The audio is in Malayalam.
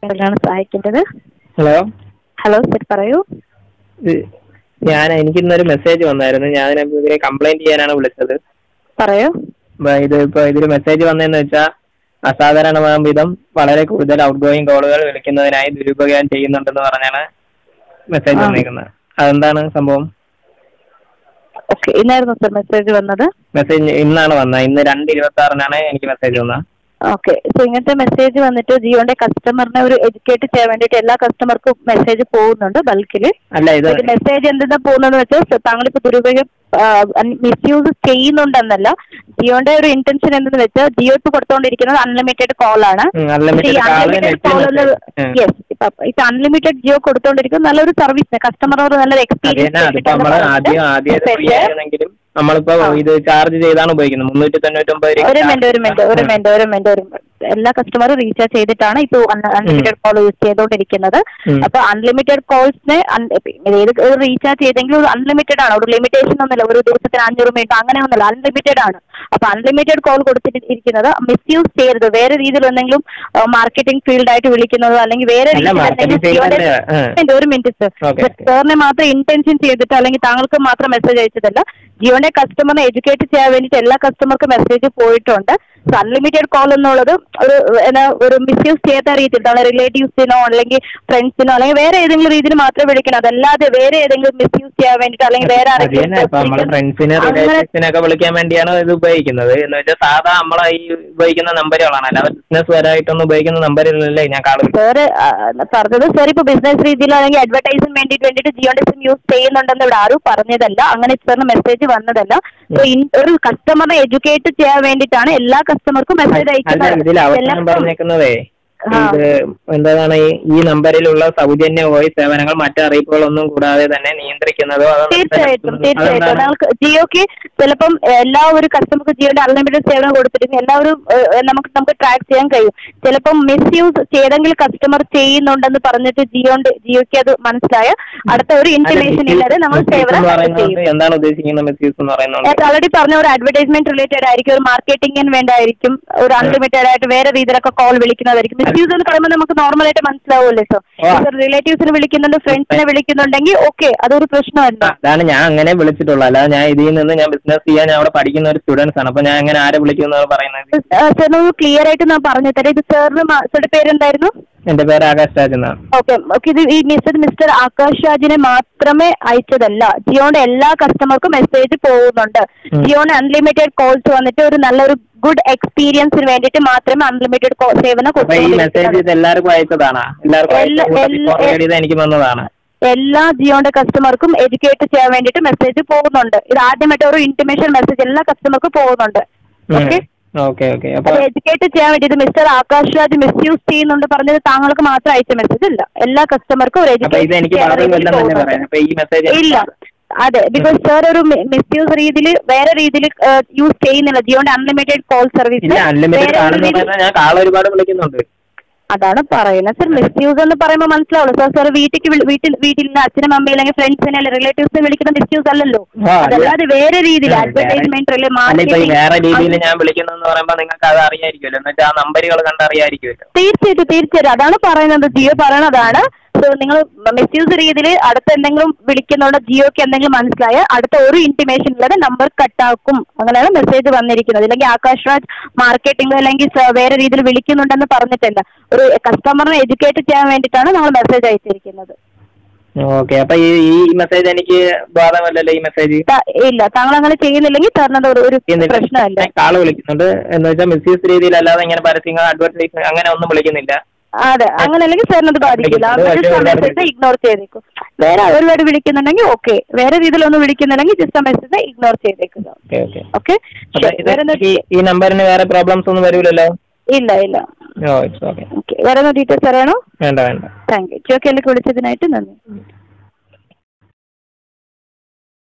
ാണ് സഹായിക്കേണ്ടത് ഹലോ ഹലോ സർ പറയൂ ഇത് ഞാൻ എനിക്ക് ഇന്നൊരു മെസ്സേജ് വന്നായിരുന്നു ഞാൻ ഇതിനെ കംപ്ലൈന്റ് ചെയ്യാനാണ് വിളിച്ചത് പറയൂ അപ്പൊ ഇത് ഇപ്പൊ ഇതിൽ മെസ്സേജ് വന്നതെന്ന് വെച്ചാൽ അസാധാരണമാം വിധം വളരെ കൂടുതൽ ഔട്ട് ഗോയിങ് കോളുകൾ വിളിക്കുന്നതിനായി ദുരുപയോഗം ചെയ്യുന്നുണ്ടെന്ന് പറഞ്ഞാണ് മെസ്സേജ് ആ. വന്നിരിക്കുന്നത് അതെന്താണ് സംഭവം ഓക്കെ ഇന്നായിരുന്നു സർ മെസ്സേജ് വന്നത് മെസ്സേജ് ഇന്നാണ് വന്നത് ഇന്ന് രണ്ട് ഇരുപത്തി ആറിനാണ് എനിക്ക് മെസ്സേജ് വന്നത് ഓക്കെ സോ ഇങ്ങനത്തെ മെസ്സേജ് വന്നിട്ട് ജിയോന്റെ കസ്റ്റമറിനെ ഒരു എഡ്യൂക്കേറ്റ് ചെയ്യാൻ വേണ്ടിയിട്ട് എല്ലാ കസ്റ്റമർക്കും മെസ്സേജ് പോകുന്നുണ്ട് ബൾക്കിൽ അല്ല ഇത് ഇത് മെസ്സേജ് എന്തെന്നാ പോകുന്നതെന്ന് വെച്ചാൽ താങ്കളിപ്പോ ദുരുപയോഗം മിസ്യൂസ് ചെയ്യുന്നുണ്ടെന്നല്ല ജിയോന്റെ ഒരു ഇന്റൻഷൻ എന്തെന്ന് വെച്ചാൽ ജിയോ ഇപ്പൊ കൊടുത്തുകൊണ്ടിരിക്കുന്നത് അൺലിമിറ്റഡ് കോൾ ആണ് unlimited call unlimited call yes ഇപ്പൊ അൺലിമിറ്റഡ് ജിയോ കൊടുത്തോണ്ടിരിക്കും നല്ലൊരു സർവീസ് കസ്റ്റമറോട് നല്ലൊരു അത് തന്നെ അതിപ്പോ നമ്മള് ആദ്യം ആദ്യം ഫ്രീ ആയിരുന്നെങ്കിലും നമ്മളിപ്പോ ഇത് ചാർജ് ചെയ്താണ് ഉപയോഗിക്കുന്നത് മുന്നൂറ്റി തൊണ്ണൂറ്റൊമ്പത് ഒരു മിനിറ്റ് ഒരു മിനിറ്റ് ഒരു മിനിറ്റ് ഒരു മിനിറ്റ് ഒരു മിനിറ്റ് എല്ലാ കസ്റ്റമറും റീചാർജ് ചെയ്തിട്ടാണ് ഇപ്പോൾ അൺലിമിറ്റഡ് കോൾ യൂസ് ചെയ്തുകൊണ്ടിരിക്കുന്നത് ഉം. അപ്പൊ അൺലിമിറ്റഡ് കോൾസിന് ഏത് റീചാർജ് ചെയ്തെങ്കിലും ഒരു അൺലിമിറ്റഡ് ആണ് ഒരു ലിമിറ്റേഷൻ ഒന്നുമില്ല ഒരു ദിവസത്തിന് അഞ്ഞൂറ് മിനിറ്റ് അങ്ങനെ ഒന്നുമില്ല അൺലിമിറ്റഡ് ആണ് അപ്പൊ അൺലിമിറ്റഡ് കോൾ കൊടുത്തിരിക്കുന്നത് മിസ്യൂസ് ചെയ്യരുത് വേറെ രീതിയിൽ എന്തെങ്കിലും മാർക്കറ്റിംഗ് ഫീൽഡ് ആയിട്ട് വിളിക്കുന്നതോ അല്ലെങ്കിൽ വേറെ അല്ല, രീതിയിൽ marketing എന്തെങ്കിലും field ജിയോയുടെ- അല്ല, ആ. മിനിറ്റ്, ഒരു മിനിറ്റ് സർ Okay, okay. സാറിനെ മാത്രം ഇന്റൻഷൻ ചെയ്തിട്ട് അല്ലെങ്കിൽ താങ്കൾക്ക് മാത്രം മെസ്സേജ് അയച്ചതല്ല ജിയോന്റെ കസ്റ്റമറിനെ എഡ്യൂക്കേറ്റ് ചെയ്യാൻ വേണ്ടിയിട്ട് എല്ലാ കസ്റ്റമർക്കും മെസ്സേജ് പോയിട്ടുണ്ട് അൺലിമിറ്റഡ് കോൾ എന്നുള്ളത് ഒരു എന്നാ ഒരു മിസ്യൂസ് ചെയ്യാത്ത രീതിയിൽ നമ്മളെ റിലേറ്റീവ്സിനോ അല്ലെങ്കിൽ ഫ്രണ്ട്സിനോ അല്ലെങ്കിൽ വേറെ ഏതെങ്കിലും രീതിയിൽ മാത്രമേ വിളിക്കണം അതല്ലാതെ വേറെ ഏതെങ്കിലും മിസ്യൂസ് ചെയ്യാൻ വേണ്ടിയിട്ട് അല്ലെങ്കിൽ വേറെ അത് തന്നെ ഇപ്പൊ നമ്മളെ ഫ്രണ്ട്സിനെ അങ്ങനെ റിലേറ്റീവ്സിനൊക്കെ വിളിക്കാൻ വേണ്ടിയാണ് ഇത് ഉപയോഗിക്കുന്നത് എന്ന് വെച്ചാൽ സാധാ നമ്മളെ ഈ ഉപയോഗിക്കുന്ന നമ്പറുകളാണ് അല്ലാതെ ബിസിനസ് പരമായിട്ടൊന്നും ഉപയോഗിക്കുന്ന നമ്പറുകളല്ലേ ഞാൻ കാൾ സാറ് പറഞ്ഞത് സാർ ഇപ്പൊ ബിസിനസ് രീതിയിൽ അല്ലെങ്കിൽ അഡ്വർടൈസിന് വേണ്ടിയിട്ട് വേണ്ടിയിട്ട് ജിയോന്റെ സിം യൂസ് ചെയ്യുന്നുണ്ടെന്ന് ഇവിടെ ആരും പറഞ്ഞതല്ല അങ്ങനെ സാറിന് മെസ്സേജ് വന്നതല്ല സോ ഒരു കസ്റ്റമറിനെ എഡ്യൂക്കേറ്റ് ചെയ്യാൻ വേണ്ടിയിട്ടാണ് എല്ലാ കസ്റ്റമർക്കും മെസ്സേജ് അല്ല ഇതിൽ അയക്കുന്നത് അവസാനം എല്ലാ- പറഞ്ഞേക്കുന്നതേ ആ. ഇത് എന്താണ് ഈ ഈ നമ്പറിലുള്ള സൗജന്യ വോയിസ് സേവനങ്ങൾ മറ്റ് അറിയിപ്പുകളൊന്നും കൂടാതെ തന്നെ നിയന്ത്രിക്കുന്നതോ അതോ തീർച്ചയായിട്ടും തീർച്ചയായിട്ടും അതെന്താണ്? നമുക്ക് ജിയോക്ക് ചിലപ്പം എല്ലാ ഒരു കസ്റ്റമർക്ക് ജിയോന്റെ അൺലിമിറ്റഡ് സേവനം കൊടുത്തിട്ട് എല്ലാവരും ഏഹ്, നമുക്ക് നമുക്ക് ട്രാക്ക് ചെയ്യാൻ കഴിയും ചിലപ്പം മിസ്യൂസ് ചെയ്തെങ്കിൽ കസ്റ്റമർ ചെയ്യുന്നുണ്ടെന്ന് പറഞ്ഞിട്ട് ജിയോന്റെ ജിയോക്ക് അത് മനസ്സിലായ അടുത്ത ഒരു അല്ല, ഇൻഫർമേഷൻ misuse- ഇല്ലാതെ നമ്മൾ misuse സേവനം എന്ന് ചെയ്യും പറയുന്നത് എന്താണ് ഉദ്ദേശിക്കുന്നത് മിസ്യൂസ് എന്ന് പറയുന്നത് ഞാൻ ഓൾറെഡി പറഞ്ഞ ഒരു അഡ്വർടൈസ്മെന്റ് റിലേറ്റഡ് ആയിരിക്കും ഒരു മാർക്കറ്റിംഗിന് വേണ്ടായിരിക്കും ഒരു അൺലിമിറ്റഡ് ആയിട്ട് വേറെ രീതിയിലൊക്കെ കോൾ വിളിക്കുന്നതായിരിക്കും മിസ്യൂസ് എന്ന് പറയുമ്പോൾ നമുക്ക് നോർമൽ ആയിട്ട് മനസ്സിലാവുമല്ലോ ആ. സർ റിലേറ്റീവ്സിനെ വിളിക്കുന്നുണ്ട് ഫ്രണ്ട്സിനെ വിളിക്കുന്നുണ്ടെങ്കിൽ ഓക്കെ അതൊരു പ്രശ്നമല്ല അതാണ് ഞാൻ അങ്ങനെ വിളിച്ചിട്ടുള്ളൂ അല്ലാതെ ഞാൻ ഇതിൽ നിന്ന് ഞാൻ ബിസിനസ് ചെയ്യാൻ ഞാൻ അവിടെ പഠിക്കുന്ന ഒരു സ്റ്റുഡൻസ് ആണ് അപ്പൊ ഞാൻ അങ്ങനെ ആരെ വിളിക്കുന്നത് പറയുന്നത് സാറിന് ക്ലിയർ ആയിട്ട് ഞാൻ പറഞ്ഞു തരാം ഇത് സാറിന് സാറിന്റെ പേരെന്തായിരുന്നു എന്റെ പേര് ആകാശ് രാജ് എന്നാണ് ഓക്കെ ഓക്കെ ഇത് ഈ മെസ്സേജ് മിസ്റ്റർ ആകാശ് രാജിനെ മാത്രമേ അയച്ചതല്ല ജിയോന്റെ എല്ലാ കസ്റ്റമർക്കും മെസ്സേജ് പോകുന്നുണ്ട് ഉം. ജിയോന് അൺലിമിറ്റഡ് കോൾസ് വന്നിട്ട് ഒരു നല്ലൊരു ഗുഡ് എക്സ്പീരിയൻസിന് വേണ്ടിയിട്ട് മാത്രമേ അൺലിമിറ്റഡ് സേവനം അപ്പൊ ഈ മെസ്സേജ് കൊടുത്തുകൊണ്ടിരിക്കുന്നത്. ഇത് എല്ലാവർക്കും അയച്ചതാണ് എല്ലാവർക്കും എല്ലാ- അയച്ച കൂട്ടത്തിൽ എല്ലാ- forward ചെയ്ത് എനിക്ക് വന്നതാണ് എല്ലാ ജിയോന്റെ കസ്റ്റമർക്കും എഡ്യൂക്കേറ്റ് ചെയ്യാൻ വേണ്ടിയിട്ട് മെസ്സേജ് പോകുന്നുണ്ട് ഇത് ആദ്യമായിട്ട് ഒരു ഇന്റിമേഷൻ മെസ്സേജ് എല്ലാ കസ്റ്റമർക്കും പോകുന്നുണ്ട് ഓക്കെ ഓക്കെ ഓക്കെ അപ്പൊ അത് എഡ്യൂക്കേറ്റ് ചെയ്യാൻ വേണ്ടിയിട്ട് മിസ്റ്റർ ആകാശ് രാജ് മിസ്യൂസ് ചെയ്യുന്നുണ്ട് പറഞ്ഞത് താങ്കൾക്ക് മാത്രം അയച്ച മെസ്സേജ് അല്ല എല്ലാ കസ്റ്റമർക്കും ഒരു അപ്പൊ ഇത് educate എനിക്ക് ചെയ്യാൻ വളരെ വേണ്ടിയിട്ട് കൊല്ലം തന്നെ പോകുന്നുണ്ട്. പറയാം അപ്പൊ ഈ മെസ്സേജ് ഇല്ല അതെ ബിക്കോസ് സാർ ഒരു മിസ്യൂസ് രീതിയിൽ വേറെ രീതിയിൽ യൂസ് ചെയ്യുന്നില്ല ജിയോന്റെ അൺലിമിറ്റഡ് കോൾ സർവീസ് ഇല്ല അൺലിമിറ്റഡ് കാളെന്ന് പറയുന്നത് ഞാൻ കാൾ ഒരുപാട് വിളിക്കുന്നുണ്ട് അതാണ് പറയുന്നത് സർ മിസ്യൂസ് എന്ന് പറയുമ്പോൾ മനസ്സിലാവുള്ളൂ സാർ സാർ വീട്ടിൽ വീട്ടിൽ വീട്ടിൽ നിന്ന് അച്ഛനും അമ്മയും അല്ലെങ്കിൽ ഫ്രണ്ട്സിനെ അല്ലെങ്കിൽ റിലേറ്റീവ്സിനെ വിളിക്കുന്ന മിസ്യൂസ് അല്ലല്ലോ ആ, അതെ. അതല്ലാതെ വേറെ രീതിയിൽ ആ, അഡ്വർടൈസ്മെന്റ് അല്ല ഇപ്പൊ ഈ മാർക്കറ്റിംഗ് വേറെ രീതിയിൽ ഞാൻ വിളിക്കുന്നെന്ന് പറയുമ്പോ നിങ്ങൾക്ക് അത് അറിയായിരിക്കുമല്ലോ എന്ന് വെച്ചാൽ ആ നമ്പറുകൾ കണ്ടറിയായിരിക്കുമല്ലോ തീർച്ചയായിട്ടും തീർച്ചയായിട്ടും അതാണ് പറയുന്നത് ജിയോ പറയണതാണ് സോ നിങ്ങൾ മിസ്യൂസ് രീതിയിൽ അടുത്ത എന്തെങ്കിലും വിളിക്കുന്നുണ്ടോ ജിയോക്ക് എന്തെങ്കിലും മനസ്സിലായ അടുത്ത ഒരു ഇന്റിമേഷൻ ഇല്ലാതെ നമ്പർ കട്ടാക്കും അങ്ങനെയാണ് മെസ്സേജ് വന്നിരിക്കുന്നത് അല്ലെങ്കിൽ ആകാശ് രാജ് മാർക്കറ്റിംഗ് അല്ലെങ്കിൽ സ- വേറെ രീതിയിൽ വിളിക്കുന്നുണ്ടെന്ന് പറഞ്ഞിട്ടില്ല ഒരു കസ്റ്റമറിനെ എഡ്യൂക്കേറ്റ് ചെയ്യാൻ വേണ്ടിയിട്ടാണ് നമ്മൾ മെസ്സേജ് അയച്ചിരിക്കുന്നത് ഓക്കെ അപ്പൊ ഈ ഈ മെസ്സേജ് എനിക്ക് ബാധകമല്ലല്ലോ ഈ മെസ്സേജ് ത- ഇല്ല താങ്കൾ അങ്ങനെ ചെയ്യുന്നില്ലെങ്കിൽ തരുന്നത് ഒരു- ഒരു പ്രശ്നമല്ല കാള് വിളിക്കുന്നുണ്ട് എന്ന് വെച്ചാൽ മിസ്യൂസ് രീതിയിൽ അല്ലാതെ ഇങ്ങനെ പരസ്യങ്ങൾ അഡ്വർടൈസ് അങ്ങനെ ഒന്നും വിളിക്കുന്നില്ല അതെ അങ്ങനെ അല്ലെങ്കിൽ സാറിന് അത് ബാധിക്കില്ല അത് പക്ഷേ ജസ്റ്റ് ഒരുപാട് മെസ്സേജ് ഇഗ്നോർ ചെയ്തേക്കും വേറെ ഒരുപാട് വിളിക്കുന്നുണ്ടെങ്കിൽ ഓക്കെ വേറെ രീതിയിലൊന്നും വിളിക്കുന്നുണ്ടെങ്കിൽ ജസ്റ്റ് മെസ്സേജ് ഇഗ്നോർ ചെയ്തേക്കുക ഓക്കെ ഓക്കെ ഓക്കെ അപ്പൊ ഇത് വേറെ ഈ ഈ നമ്പറിന് വേറെ പ്രോബ്ലംസ് ഒന്നും വരൂലല്ലോ ഇല്ല ഇല്ല ഓ ഇറ്റ്സ് ഓക്കെ ഓക്കെ വേറെ ഡീറ്റെയിൽസ് അറിയണോ വേണ്ട വേണ്ട താങ്ക് യു ജിയോ കേരളക്ക് വിളിച്ചതിനായിട്ട് നന്ദി